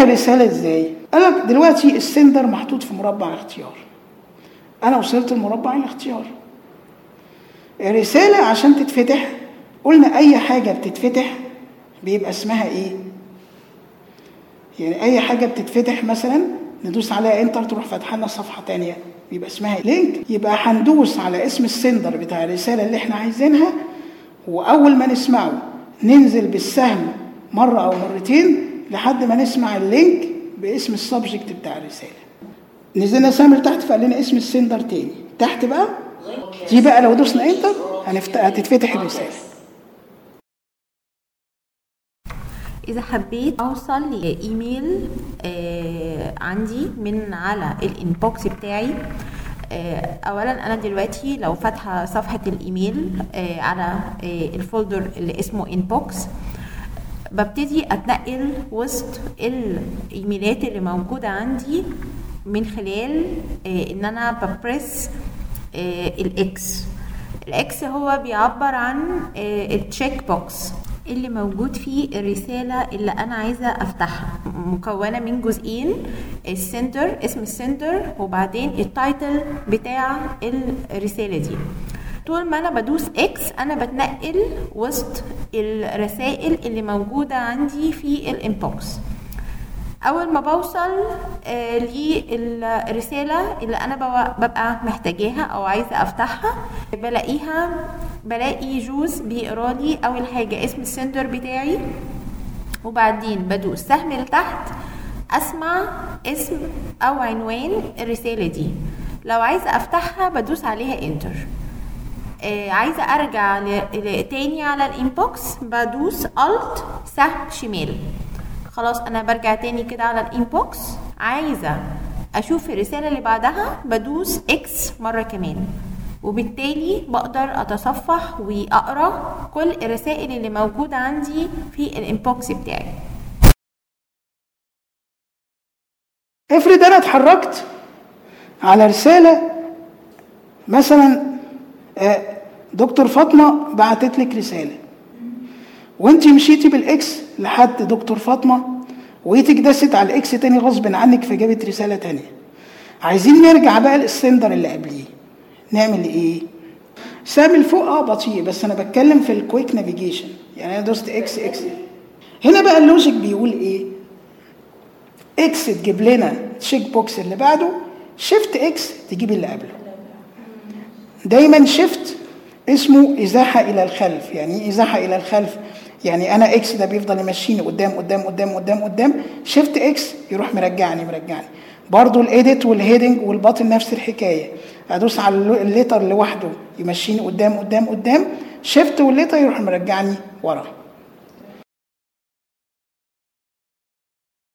افتح الرساله ازاي قال لك دلوقتي السندر محطوط في مربع اختيار انا وصلت لمربع الاختيار الرساله عشان تتفتح قلنا اي حاجه بتتفتح بيبقى اسمها ايه يعني اي حاجه بتتفتح مثلا ندوس عليها انتر تروح فاتحه لنا صفحه تانية يبقى اسمها لينك يبقى هندوس على اسم السندر بتاع الرساله اللي احنا عايزينها واول ما نسمعه ننزل بالسهم مره او مرتين لحد ما نسمع اللينك باسم السبجكت بتاع الرساله نزلنا سهم لتحت فقال لنا اسم السندر تاني تحت بقى دي بقى لو دوسنا انتر هنفت... هتتفتح الرساله اذا حبيت اوصل لايميل آه عندي من على الانبوكس بتاعي آه اولا انا دلوقتي لو فاتحه صفحه الايميل آه على آه الفولدر اللي اسمه انبوكس ببتدي اتنقل وسط الايميلات اللي موجوده عندي من خلال آه ان انا ببريس آه الاكس الاكس هو بيعبر عن آه التشيك بوكس اللي موجود فيه الرسالة اللي أنا عايزة أفتحها مكونة من جزئين السندر اسم السندر وبعدين التايتل بتاع الرسالة دي طول ما أنا بدوس إكس أنا بتنقل وسط الرسائل اللي موجودة عندي في الانبوكس اول ما بوصل آه للرساله اللي انا ببقى محتاجاها او عايزه افتحها بلاقيها بلاقي جوز بيقرا لي اول حاجه اسم السندر بتاعي وبعدين بدوس سهم لتحت اسمع اسم او عنوان الرساله دي لو عايزه افتحها بدوس عليها انتر آه عايزه ارجع تاني على الانبوكس بدوس الت سهم شمال خلاص انا برجع تاني كده على الانبوكس عايزه اشوف الرساله اللي بعدها بدوس اكس مره كمان وبالتالي بقدر اتصفح واقرا كل الرسائل اللي موجوده عندي في الانبوكس بتاعي افرض انا اتحركت على رساله مثلا دكتور فاطمه بعتت لك رساله وانت مشيتي بالاكس لحد دكتور فاطمه وجيتي دست على الاكس تاني غصب عنك فجابت رساله تانية عايزين نرجع بقى للسندر اللي قبليه نعمل ايه سامي فوق اه بطيء بس انا بتكلم في الكويك نافيجيشن يعني انا دوست اكس اكس هنا بقى اللوجيك بيقول ايه اكس تجيب لنا تشيك بوكس اللي بعده شيفت اكس تجيب اللي قبله دايما شيفت اسمه ازاحه الى الخلف يعني ايه ازاحه الى الخلف يعني انا اكس ده بيفضل يمشيني قدام قدام قدام قدام قدام شيفت اكس يروح مرجعني مرجعني برضو الايديت والهيدنج والباطن نفس الحكايه ادوس على الليتر لوحده يمشيني قدام قدام قدام شيفت والليتر يروح مرجعني ورا